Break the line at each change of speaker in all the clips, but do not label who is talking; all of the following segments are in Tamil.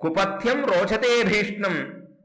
குபத்தியம் ரோச்சதே பீஷ்ணம்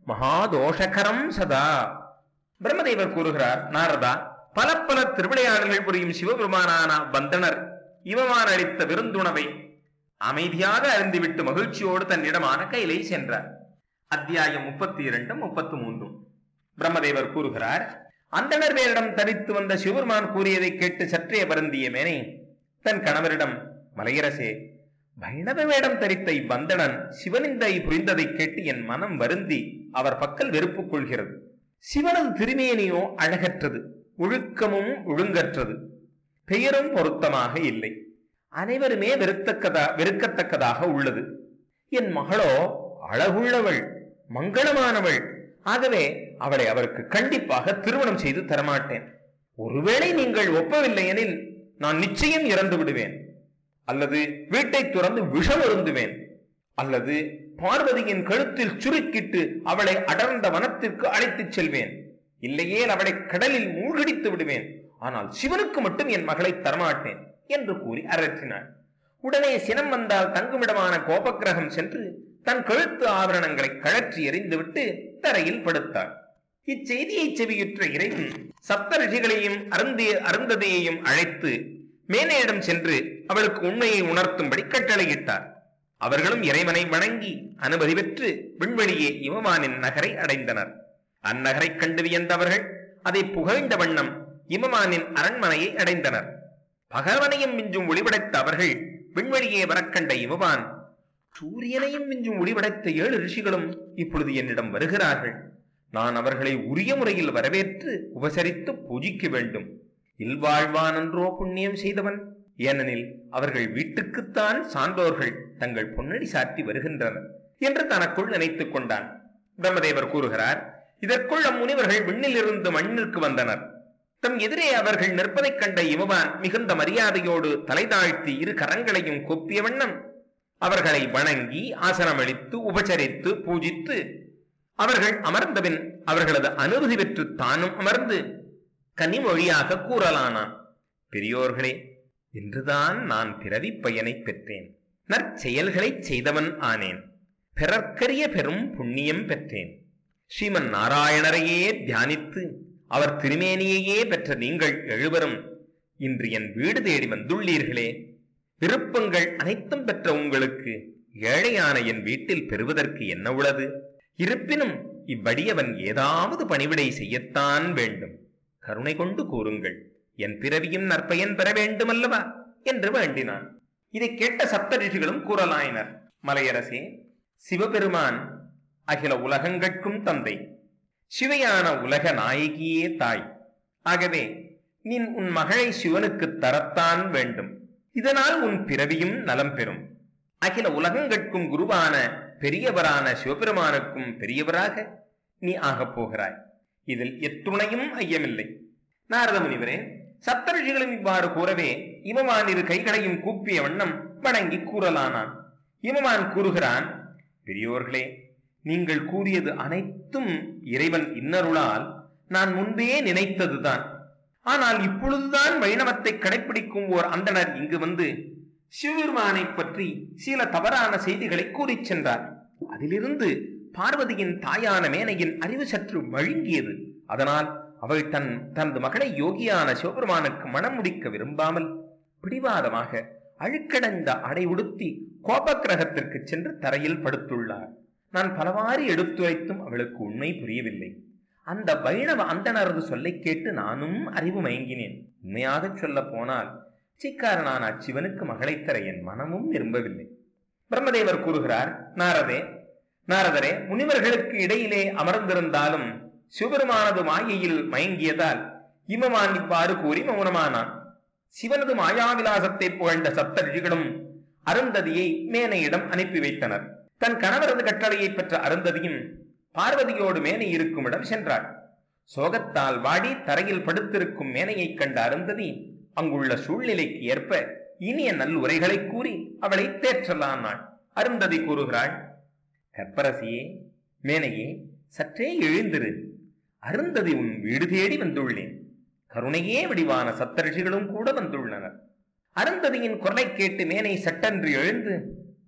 மகாதோஷகரம் சதா பிரம்மதேவர் கூறுகிறார் நாரதா பல பல திருவிளையாடல்கள் புரியும் சிவபெருமானான பந்தனர் இவமான் அளித்த விருந்துணவை அமைதியாக அறிந்துவிட்டு மகிழ்ச்சியோடு தன்னிடமான கையிலை சென்றார் அத்தியாயம் முப்பத்தி இரண்டு முப்பத்தி மூன்றும் பிரம்மதேவர் கூறுகிறார் அந்தணர் வேரிடம் தரித்து வந்த சிவபெருமான் கூறியதை கேட்டு சற்றே வருந்திய மேனை தன் கணவரிடம் மலையரசே வைணவ வேடம் தரித்த இவ்வந்தணன் சிவனிந்தை புரிந்ததை கேட்டு என் மனம் வருந்தி அவர் பக்கல் வெறுப்பு கொள்கிறது சிவனது திருமேனியோ அழகற்றது ஒழுக்கமும் ஒழுங்கற்றது பெயரும் பொருத்தமாக இல்லை அனைவருமே வெறுத்தக்கதா வெறுக்கத்தக்கதாக உள்ளது என் மகளோ அழகுள்ளவள் மங்களமானவள் ஆகவே அவளை அவருக்கு கண்டிப்பாக திருமணம் செய்து தரமாட்டேன் ஒருவேளை நீங்கள் ஒப்பவில்லை எனில் நான் நிச்சயம் இறந்து விடுவேன் அல்லது வீட்டை துறந்து விஷம் அருந்துவேன் அல்லது பார்வதியின் கழுத்தில் சுருக்கிட்டு அவளை அடர்ந்த வனத்திற்கு அழைத்துச் செல்வேன் இல்லையேல் அவளை கடலில் மூழ்கடித்து விடுவேன் ஆனால் சிவனுக்கு மட்டும் என் மகளை தரமாட்டேன் என்று கூறி அரற்றினாள் உடனே சினம் வந்தால் தங்குமிடமான கோபக்கிரகம் சென்று தன் கழுத்து ஆபரணங்களை கழற்றி எறிந்துவிட்டு தரையில் படுத்தாள் இச்செய்தியை செவியுற்ற இறைவன் சப்த ரிஷிகளையும் அருந்திய அருந்ததியையும் அழைத்து மேனையிடம் சென்று அவளுக்கு உண்மையை உணர்த்தும்படி கட்டளையிட்டார் அவர்களும் இறைவனை வணங்கி அனுமதி பெற்று விண்வெளியே இமமானின் நகரை அடைந்தனர் அந்நகரைக் கண்டு வியந்தவர்கள் அதை புகழ்ந்த வண்ணம் இமமானின் அரண்மனையை அடைந்தனர் பகவனையும் மிஞ்சும் ஒளிபடைத்த அவர்கள் விண்வெளியே வரக்கண்ட இமவான் சூரியனையும் மிஞ்சும் ஒளிபடைத்த ஏழு ரிஷிகளும் இப்பொழுது என்னிடம் வருகிறார்கள் நான் அவர்களை உரிய முறையில் வரவேற்று உபசரித்து பூஜிக்க வேண்டும் இல்வாழ்வானன்றோ புண்ணியம் செய்தவன் ஏனெனில் அவர்கள் வீட்டுக்குத்தான் சான்றோர்கள் தங்கள் பொன்னடி சாட்டி வருகின்றனர் என்று தனக்குள் நினைத்துக் கொண்டான் பிரம்மதேவர் கூறுகிறார் இதற்குள் அம்முனிவர்கள் விண்ணிலிருந்து மண்ணிற்கு வந்தனர் தம் எதிரே அவர்கள் நிற்பதைக் கண்ட இமவான் மிகுந்த மரியாதையோடு தலை தாழ்த்தி இரு கரங்களையும் கொப்பிய வண்ணம் அவர்களை வணங்கி ஆசனமளித்து உபசரித்து பூஜித்து அவர்கள் அமர்ந்தபின் அவர்களது அனுமதி பெற்று தானும் அமர்ந்து கனிமொழியாக கூறலானான் பெரியோர்களே இன்றுதான் நான் பிறவி பயனை பெற்றேன் நற்செயல்களைச் செய்தவன் ஆனேன் பிறர்க்கரிய பெரும் புண்ணியம் பெற்றேன் ஸ்ரீமன் நாராயணரையே தியானித்து அவர் திருமேனியையே பெற்ற நீங்கள் எழுவரும் இன்று என் வீடு தேடி வந்துள்ளீர்களே விருப்பங்கள் அனைத்தும் பெற்ற உங்களுக்கு ஏழையான என் வீட்டில் பெறுவதற்கு என்ன உள்ளது இருப்பினும் இவ்வடியவன் ஏதாவது பணிவிடை செய்யத்தான் வேண்டும் கருணை கொண்டு கூறுங்கள் என் பிறவியும் நற்பயன் பெற வேண்டுமல்லவா என்று வேண்டினான் இதை கேட்ட சப்த ரிஷிகளும் கூறலாயினர் மலையரசே சிவபெருமான் அகில உலகங்கட்கும் தந்தை சிவையான உலக நாயகியே தாய் ஆகவே நீ உன் மகளை சிவனுக்கு தரத்தான் வேண்டும் இதனால் உன் பிறவியும் நலம் பெறும் அகில உலகங்கட்கும் குருவான பெரியவரான சிவபெருமானுக்கும் பெரியவராக நீ ஆகப் போகிறாய் இதில் எத்துணையும் ஐயமில்லை நாரத முனிவரே சப்தரிஷிகளும் இவ்வாறு கூறவே இமமான் இரு கைகளையும் கூப்பிய வண்ணம் வணங்கி கூறலானான் இமமான் கூறுகிறான் பெரியோர்களே நீங்கள் கூறியது அனைத்தும் இறைவன் இன்னருளால் நான் முன்பே நினைத்ததுதான் ஆனால் இப்பொழுதுதான் வைணவத்தை கடைபிடிக்கும் ஓர் அந்தணர் இங்கு வந்து சிவபெருமானை பற்றி சில தவறான செய்திகளை கூறிச் சென்றார் அதிலிருந்து பார்வதியின் தாயான மேனையின் அறிவு சற்று மழுங்கியது அதனால் அவள் தன் தனது மகளை யோகியான சிவபெருமானுக்கு மனம் முடிக்க விரும்பாமல் பிடிவாதமாக அழுக்கடைந்த அடை உடுத்தி கோபக்கிரகத்திற்கு சென்று தரையில் படுத்துள்ளார் நான் பலவாறு எடுத்துரைத்தும் அவளுக்கு உண்மை புரியவில்லை அந்த வைணவ அந்தணரது சொல்லை கேட்டு நானும் அறிவு மயங்கினேன் உண்மையாகச் சொல்ல போனால் சிக்காரனான அச்சிவனுக்கு மகளை தர என் மனமும் விரும்பவில்லை பிரம்மதேவர் கூறுகிறார் நாரதே நாரதரே முனிவர்களுக்கு இடையிலே அமர்ந்திருந்தாலும் சிவபெருமானது மாயையில் மயங்கியதால் இமமான் இவ்வாறு கூறி மௌனமானான் சிவனது மாயாவிலாசத்தை புகழ்ந்த சப்த ரிஷிகளும் அருந்ததியை மேனையிடம் அனுப்பி வைத்தனர் தன் கணவரது கட்டளையை பெற்ற அருந்ததியும் பார்வதியோடு மேனை இருக்கும் இடம் சென்றாள் சோகத்தால் வாடி தரையில் படுத்திருக்கும் மேனையைக் கண்ட அருந்ததி அங்குள்ள சூழ்நிலைக்கு ஏற்ப இனிய நல்லுரைகளை கூறி அவளை தேற்றலானாள் அருந்ததி கூறுகிறாள் கற்பரசியே மேனையே சற்றே எழுந்திரு அருந்ததி உன் வீடு தேடி வந்துள்ளேன் கருணையே வடிவான சப்தரிஷிகளும் கூட வந்துள்ளனர் அருந்ததியின் குரலை கேட்டு மேனை சட்டென்று எழுந்து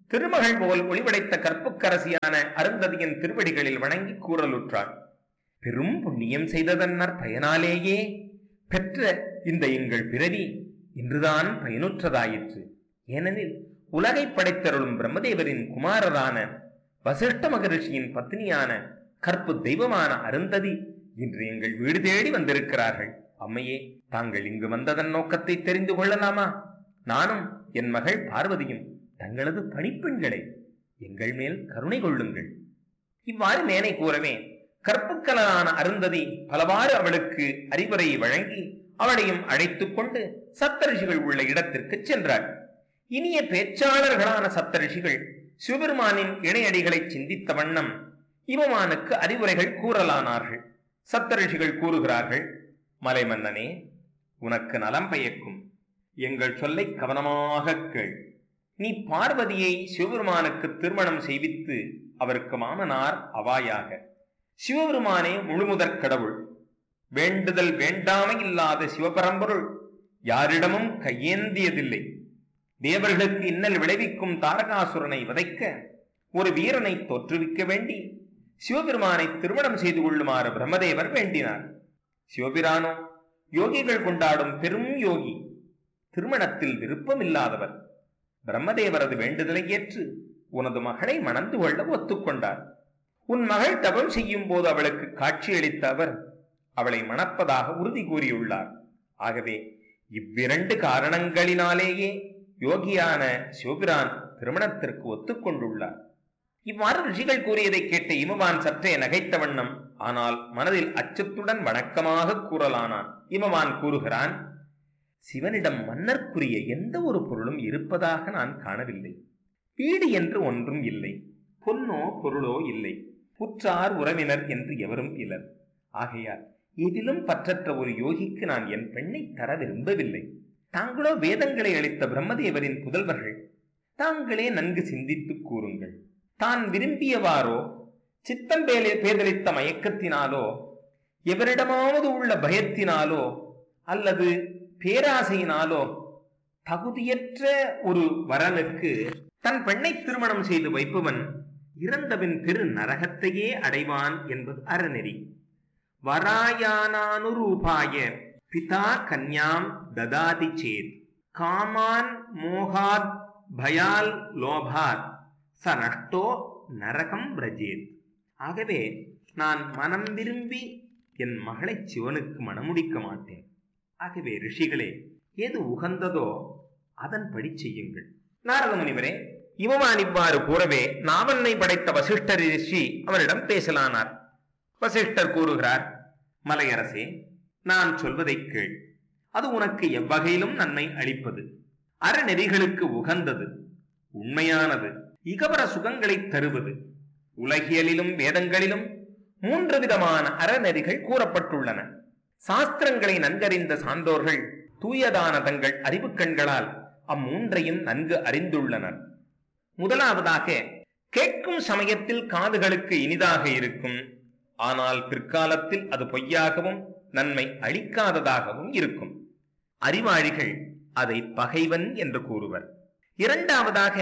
திருமகள் போல் ஒளிவடைத்த கற்புக்கரசியான அருந்ததியின் திருவடிகளில் வணங்கி கூறலுற்றாள் பெரும் புண்ணியம் செய்ததன்னர் பயனாலேயே பெற்ற இந்த எங்கள் பிறவி இன்றுதான் பயனுற்றதாயிற்று ஏனெனில் உலகை படைத்தருளும் பிரம்மதேவரின் குமாரரான வசிஷ்ட மகரிஷியின் பத்னியான கற்பு தெய்வமான அருந்ததி இன்று எங்கள் வீடு தேடி வந்திருக்கிறார்கள் அம்மையே தாங்கள் இங்கு வந்ததன் நோக்கத்தை தெரிந்து கொள்ளலாமா நானும் என் மகள் பார்வதியும் தங்களது பணிப்பெண்களை எங்கள் மேல் கருணை கொள்ளுங்கள் இவ்வாறு மேனை கூறவே கற்புக்கலனான அருந்ததி பலவாறு அவளுக்கு அறிவுரையை வழங்கி அவளையும் அழைத்துக் கொண்டு சப்தரிஷிகள் உள்ள இடத்திற்கு சென்றாள் இனிய பேச்சாளர்களான சப்தரிஷிகள் சிவபெருமானின் இணையடிகளை சிந்தித்த வண்ணம் இவமானுக்கு அறிவுரைகள் கூறலானார்கள் சப்தரிஷிகள் கூறுகிறார்கள் மலைமன்னனே உனக்கு நலம் பயக்கும் எங்கள் சொல்லை கவனமாக கேள் நீ பார்வதியை சிவபெருமானுக்கு திருமணம் செய்வித்து அவருக்கு மாமனார் அவாயாக சிவபெருமானே முழுமுதற் கடவுள் வேண்டுதல் வேண்டாமை இல்லாத சிவபரம்பொருள் யாரிடமும் கையேந்தியதில்லை தேவர்களுக்கு இன்னல் விளைவிக்கும் தாரகாசுரனை வதைக்க ஒரு வீரனை தோற்றுவிக்க வேண்டி சிவபெருமானை திருமணம் செய்து கொள்ளுமாறு பிரம்மதேவர் வேண்டினார் சிவபிரானோ யோகிகள் கொண்டாடும் பெரும் யோகி திருமணத்தில் விருப்பமில்லாதவர் பிரம்மதேவரது வேண்டுதலை ஏற்று உனது மகளை மணந்து கொள்ள ஒத்துக்கொண்டார் உன் மகள் தபம் செய்யும் போது அவளுக்கு காட்சியளித்த அவர் அவளை மணப்பதாக உறுதி கூறியுள்ளார் ஆகவே இவ்விரண்டு காரணங்களினாலேயே யோகியான சிவபிரான் திருமணத்திற்கு ஒத்துக்கொண்டுள்ளார் இவ்வாறு ரிஷிகள் கூறியதை கேட்ட இமவான் சற்றே நகைத்த வண்ணம் ஆனால் மனதில் அச்சத்துடன் வணக்கமாக கூறலானான் இமவான் கூறுகிறான் சிவனிடம் மன்னர்க்குரிய எந்த ஒரு பொருளும் இருப்பதாக நான் காணவில்லை வீடு என்று ஒன்றும் இல்லை பொன்னோ பொருளோ இல்லை புற்றார் உறவினர் என்று எவரும் இலர் ஆகையால் எதிலும் பற்றற்ற ஒரு யோகிக்கு நான் என் பெண்ணை தர விரும்பவில்லை தாங்களோ வேதங்களை அளித்த பிரம்மதேவரின் புதல்வர்கள் தாங்களே நன்கு சிந்தித்துக் கூறுங்கள் தான் விரும்பியவாறோ சித்தம் பேலே பேதலித்த மயக்கத்தினாலோ எவரிடமாவது உள்ள பயத்தினாலோ அல்லது பேராசையினாலோ தகுதியற்ற ஒரு வரனுக்கு தன் பெண்ணை திருமணம் செய்து வைப்பவன் இறந்தபின் பெரு நரகத்தையே அடைவான் என்பது அறநெறி வராயானானுரூபாய பிதா கன்யாம் ததாதி சேத் காமான் மோகாத் பயால் லோபாத் ச நஷ்டோ நரகம் பிரஜேத் ஆகவே நான் மனம் விரும்பி என் மகளை சிவனுக்கு மணமுடிக்க மாட்டேன் ஆகவே ரிஷிகளே எது உகந்ததோ அதன்படி செய்யுங்கள் நாரத முனிவரே இவமான் இவ்வாறு கூறவே நாவன்னை படைத்த வசிஷ்டர் ரிஷி அவரிடம் பேசலானார் வசிஷ்டர் கூறுகிறார் மலையரசே நான் சொல்வதை கேள் அது உனக்கு எவ்வகையிலும் நன்மை அளிப்பது அறநெறிகளுக்கு உகந்தது உண்மையானது இகபர சுகங்களை தருவது உலகியலிலும் வேதங்களிலும் மூன்று விதமான அறநெறிகள் கூறப்பட்டுள்ளன சாஸ்திரங்களை நன்கறிந்த சான்றோர்கள் தூயதான தங்கள் அறிவுக் கண்களால் அம்மூன்றையும் நன்கு அறிந்துள்ளனர் முதலாவதாக கேட்கும் சமயத்தில் காதுகளுக்கு இனிதாக இருக்கும் ஆனால் பிற்காலத்தில் அது பொய்யாகவும் நன்மை அளிக்காததாகவும் இருக்கும் அறிவாளிகள் அதை பகைவன் என்று கூறுவர் இரண்டாவதாக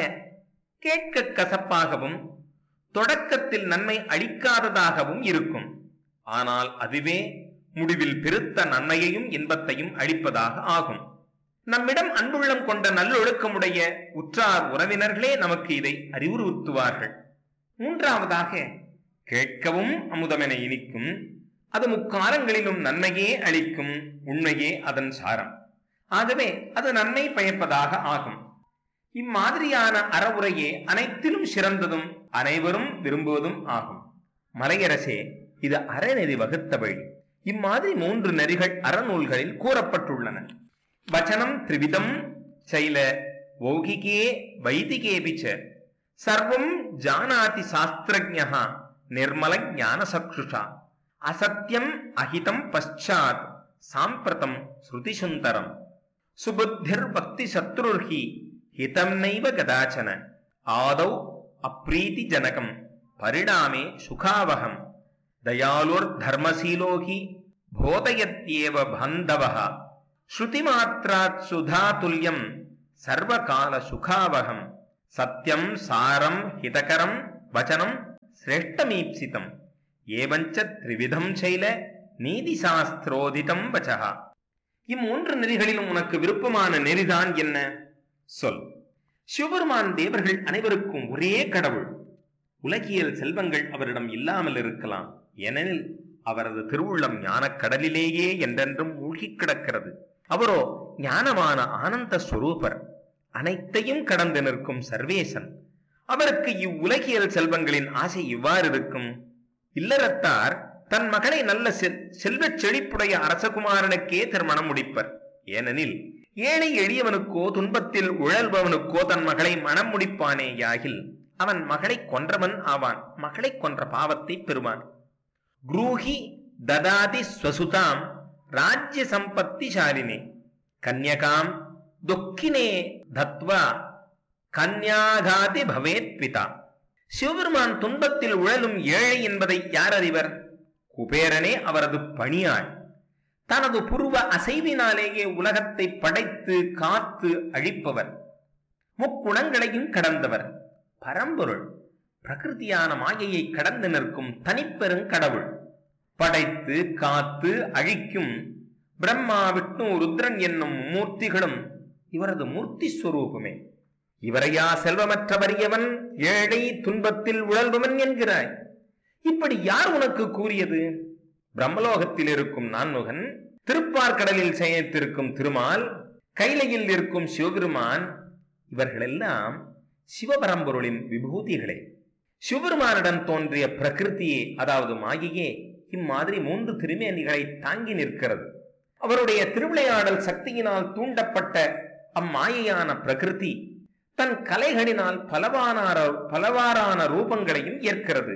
கேட்க கசப்பாகவும் தொடக்கத்தில் நன்மை அளிக்காததாகவும் இருக்கும் ஆனால் அதுவே முடிவில் பெருத்த நன்மையையும் இன்பத்தையும் அளிப்பதாக ஆகும் நம்மிடம் அன்புள்ளம் கொண்ட நல்லொழுக்கமுடைய உற்றார் உறவினர்களே நமக்கு இதை அறிவுறுத்துவார்கள் மூன்றாவதாக கேட்கவும் அமுதமென இனிக்கும் அது முக்காலங்களிலும் நன்மையே அளிக்கும் உண்மையே அதன் சாரம் ஆகவே அது நன்மை பயப்பதாக ஆகும் இம்மாதிரியான அறவுரையே அனைத்திலும் சிறந்ததும் அனைவரும் விரும்புவதும் ஆகும் மலையரசே இது அறநெறி வகுத்த வழி இம்மாதிரி மூன்று நெறிகள் அறநூல்களில் கூறப்பட்டுள்ளன வச்சனம் திரிவிதம் சைல ஓகிகே வைதிகேபி ச சர்வம் ஜானாதி சாஸ்திரஜா நிர்மல ஞான சக்ஷுஷா அசத்தியம் அஹிதம் பశ్చాத் சாம்பிரதம் ஸ்ருதி சுந்தரம் சுபுத்திர் பக்தி சத்ருர்ஹி ஹிதம் நைவ கதாச்சன ஆதௌ அப்ரீதி ஜனகம் பரிணாமே சுகாவகம் தயாலுர் தர்மசீலோகி போதயத்யேவ பாந்தவः ஸ்ருதிமாத்ராத் சுதாதுல்யம் சர்வகால சுகாவகம் சத்யம் சாரம் ஹிதகரம் வச்சனம் சிரேஷ்டமீப்சிதம் ஏவஞ்ச த்ரிவிதம் சைல நீதி சாஸ்திரோதிதம் வச்சகா இம்மூன்று நெறிகளிலும் உனக்கு விருப்பமான நெறிதான் என்ன சொல் சிவபெருமான் தேவர்கள் அனைவருக்கும் ஒரே கடவுள் உலகியல் செல்வங்கள் அவரிடம் இல்லாமல் இருக்கலாம் ஏனெனில் அவரது திருவுள்ளம் ஞானக் கடலிலேயே என்றென்றும் மூழ்கிக் கிடக்கிறது அவரோ ஞானமான ஆனந்த ஸ்வரூபர் அனைத்தையும் கடந்து நிற்கும் சர்வேசன் அவருக்கு இவ்வுலகியல் செல்வங்களின் ஆசை இவ்வாறு இருக்கும் இல்லறத்தார் தன் மகளை நல்ல செல்- செல்வச் செழிப்புடைய அரசகுமாரனுக்கே திருமணம் முடிப்பர் ஏனெனில் ஏழை எளியவனுக்கோ துன்பத்தில் உழல்பவனுக்கோ தன் மகளை மணம் முடிப்பானே யாகில் அவன் மகளை கொன்றவன் ஆவான் மகளை கொன்ற பாவத்தை பெறுவான் குரூஹி ததாதி ஸ்வசுதாம் ராஜ்ய சம்பத்திசாலினே கன்யகாம் துக்கினே தத்வா கன்யாகாதி பவேத் பிதா சிவபெருமான் துன்பத்தில் உழலும் ஏழை என்பதை யார் அறிவர் குபேரனே அவரது பணியாள் தனது புருவ அசைவினாலேயே உலகத்தை படைத்து காத்து அழிப்பவர் முக்குணங்களையும் கடந்தவர் பரம்பொருள் பிரகிருதியான மாயையை கடந்து நிற்கும் தனிப்பெருங்கடவுள் படைத்து காத்து அழிக்கும் பிரம்மா விஷ்ணு ருத்ரன் என்னும் மூர்த்திகளும் இவரது மூர்த்தி ஸ்வரூபமே இவரையா செல்வமற்ற வறியவன் ஏழை துன்பத்தில் உழல்பவன் என்கிறாய் இப்படி யார் உனக்கு கூறியது பிரம்மலோகத்தில் இருக்கும் நான்முகன் திருப்பார்கடலில் செயத்திருக்கும் திருமால் கைலையில் இருக்கும் சிவபெருமான் இவர்களெல்லாம் சிவபரம்பொருளின் விபூதிகளே சிவபெருமானிடம் தோன்றிய பிரகிருதியே அதாவது மாயையே இம்மாதிரி மூன்று திருமேனிகளை தாங்கி நிற்கிறது அவருடைய திருவிளையாடல் சக்தியினால் தூண்டப்பட்ட அம்மாயையான பிரகிருதி தன் கலைகளினால் பலவானார பலவாறான ரூபங்களையும் ஏற்கிறது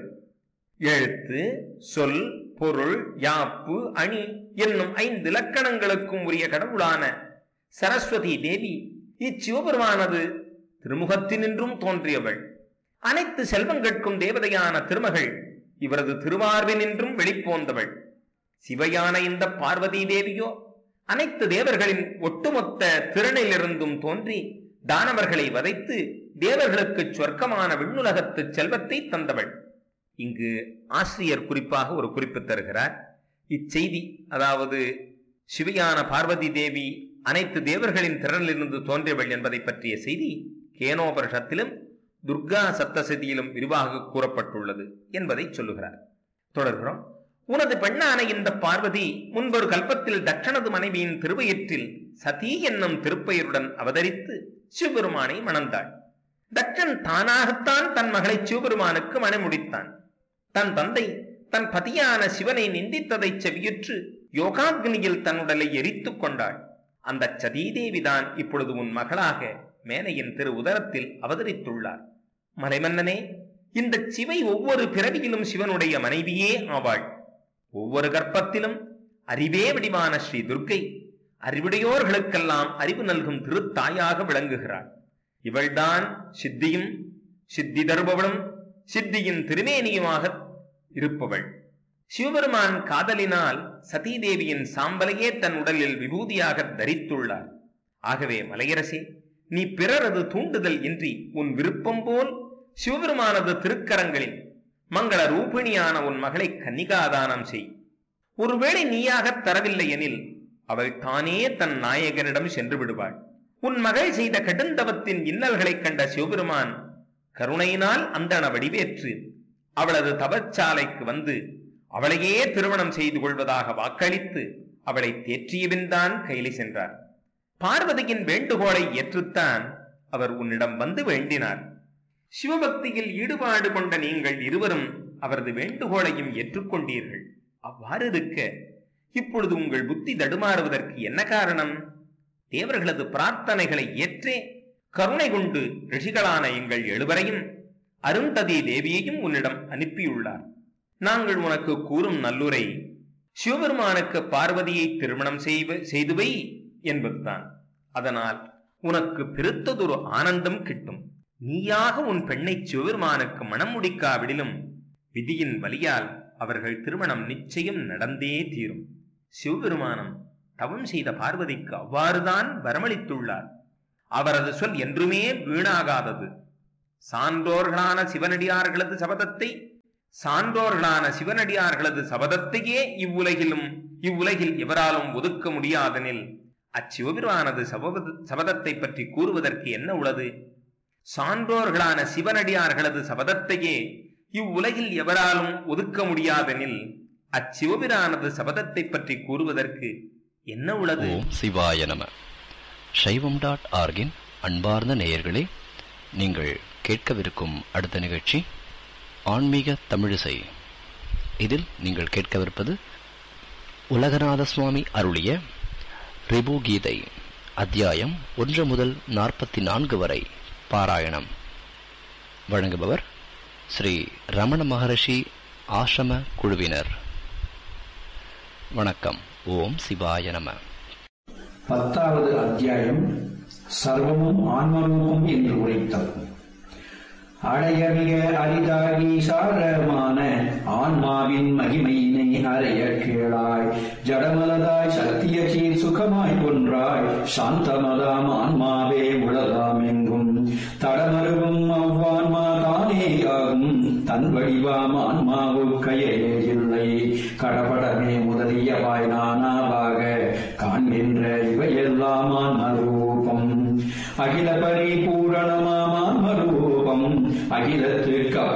எழுத்து சொல் பொருள் யாப்பு அணி என்னும் ஐந்து இலக்கணங்களுக்கும் உரிய கடவுளான சரஸ்வதி தேவி இச்சிவபெருமானது திருமுகத்தினின்றும் தோன்றியவள் அனைத்து செல்வங்கட்கும் தேவதையான திருமகள் இவரது திருவார்வினின்றும் வெளிப்போந்தவள் சிவையான இந்த பார்வதி தேவியோ அனைத்து தேவர்களின் ஒட்டுமொத்த திறனிலிருந்தும் தோன்றி தானவர்களை வதைத்து தேவர்களுக்கு சொர்க்கமான விண்ணுலகத்து செல்வத்தை தந்தவள் இங்கு ஆசிரியர் குறிப்பாக ஒரு குறிப்பு தருகிறார் இச்செய்தி அதாவது சிவையான பார்வதி தேவி அனைத்து தேவர்களின் திறனிலிருந்து தோன்றியவள் என்பதை பற்றிய செய்தி கேனோபரிஷத்திலும் துர்கா சப்தசதியிலும் விரிவாக கூறப்பட்டுள்ளது என்பதை சொல்லுகிறார் தொடர்கிறோம் உனது பெண்ணான இந்த பார்வதி முன்பொரு கல்பத்தில் தட்சணது மனைவியின் திருவயிற்றில் சதி என்னும் திருப்பெயருடன் அவதரித்து சிவபெருமானை மணந்தாள் தட்சன் தானாகத்தான் தன் மகளை சிவபெருமானுக்கு மணமுடித்தான் தன் தந்தை தன் பதியான சிவனை நிந்தித்ததைச் செவியுற்று யோகாக்னியில் தன் உடலை எரித்துக் கொண்டாள் அந்த சதீதேவிதான் இப்பொழுது உன் மகளாக மேனையின் திரு உதரத்தில் அவதரித்துள்ளார் மலைமன்னனே இந்த சிவை ஒவ்வொரு பிறவியிலும் சிவனுடைய மனைவியே ஆவாள் ஒவ்வொரு கர்ப்பத்திலும் அறிவே வடிவான ஸ்ரீ துர்க்கை அறிவுடையோர்களுக்கெல்லாம் அறிவு நல்கும் திருத்தாயாக விளங்குகிறாள் இவள்தான் சித்தியும் சித்தி தருபவளும் சித்தியின் திருமேனியுமாக இருப்பவள் சிவபெருமான் காதலினால் சதீதேவியின் சாம்பலையே தன் உடலில் விபூதியாக தரித்துள்ளார் ஆகவே மலையரசே நீ பிறரது தூண்டுதல் இன்றி உன் விருப்பம் போல் சிவபெருமானது திருக்கரங்களில் மங்கள ரூபிணியான உன் மகளை கன்னிகாதானம் செய் ஒருவேளை நீயாகத் தரவில்லை எனில் அவள் தானே தன் நாயகனிடம் சென்று விடுவாள் உன் மகள் செய்த கடுந்தவத்தின் இன்னல்களைக் கண்ட சிவபெருமான் கருணையினால் அந்தண வடிவேற்று அவளது தவச்சாலைக்கு வந்து அவளையே திருமணம் செய்து கொள்வதாக வாக்களித்து அவளை தேற்றியபின்தான் கைலி சென்றார் பார்வதியின் வேண்டுகோளை ஏற்றுத்தான் அவர் உன்னிடம் வந்து வேண்டினார் சிவபக்தியில் ஈடுபாடு கொண்ட நீங்கள் இருவரும் அவரது வேண்டுகோளையும் ஏற்றுக்கொண்டீர்கள் அவ்வாறு இருக்க இப்பொழுது உங்கள் புத்தி தடுமாறுவதற்கு என்ன காரணம் தேவர்களது பிரார்த்தனைகளை ஏற்றே கருணை கொண்டு ரிஷிகளான எங்கள் எழுவரையும் அருந்ததி தேவியையும் உன்னிடம் அனுப்பியுள்ளார் நாங்கள் உனக்கு கூறும் நல்லுரை சிவபெருமானுக்கு பார்வதியை திருமணம் செய்வ செய்துவை என்பதுதான் அதனால் உனக்கு பெருத்ததொரு ஆனந்தம் கிட்டும் நீயாக உன் பெண்ணை சிவபெருமானுக்கு மனம் முடிக்காவிடிலும் விதியின் வலியால் அவர்கள் திருமணம் நிச்சயம் நடந்தே தீரும் சிவபெருமானம் தவம் செய்த பார்வதிக்கு அவ்வாறுதான் வரமளித்துள்ளார் அவரது சொல் என்றுமே வீணாகாதது சான்றோர்களான சிவனடியார்களது சபதத்தை சான்றோர்களான சிவனடியார்களது சபதத்தையே இவ்வுலகிலும் இவ்வுலகில் எவராலும் ஒதுக்க முடியாதெனில் அச்சிவபிரானது சபத சபதத்தை பற்றி கூறுவதற்கு என்ன உள்ளது சான்றோர்களான சிவனடியார்களது சபதத்தையே இவ்வுலகில் எவராலும் ஒதுக்க முடியாதெனில் அச்சிவபிரானது சபதத்தை பற்றி கூறுவதற்கு என்ன உள்ளது
ஓம் சிவாய நம சைவம் டாட் ஆர்கின் அன்பார்ந்த நேயர்களே நீங்கள் கேட்கவிருக்கும் அடுத்த நிகழ்ச்சி ஆன்மீக தமிழிசை இதில் நீங்கள் கேட்கவிருப்பது உலகநாத சுவாமி அருளிய ரிபு கீதை அத்தியாயம் ஒன்று முதல் நாற்பத்தி நான்கு வரை பாராயணம் வழங்குபவர் ஸ்ரீ ரமண மகரிஷி ஆசிரம குழுவினர் வணக்கம் ஓம் சிவாய நம
பத்தாவது அத்தியாயம் சர்வமும் ஆன்மரூபம் என்று உரைத்தல் அடைய மிக அரிதாகி சாரமான ஆன்மாவின் மகிமையினை அறைய கேளாய் ஜடமலதாய் சத்திய சீர் சுகமாய் ஒன்றாய் சாந்தமதாம் ஆன்மாவே உலகாம் எங்கும் தடமருவும் அவ்வான்மா தானே ஆகும் தன் வடிவாம் ஆன்மாவுக்கையே இல்லை கடபடமே முதலியவாய் நானாவாக காண்கின்ற இவையெல்லாம் ஆன்மரூபம் அகில பரிபூரணமாம் ஆன்மரூபம் அகிலத்துக்கு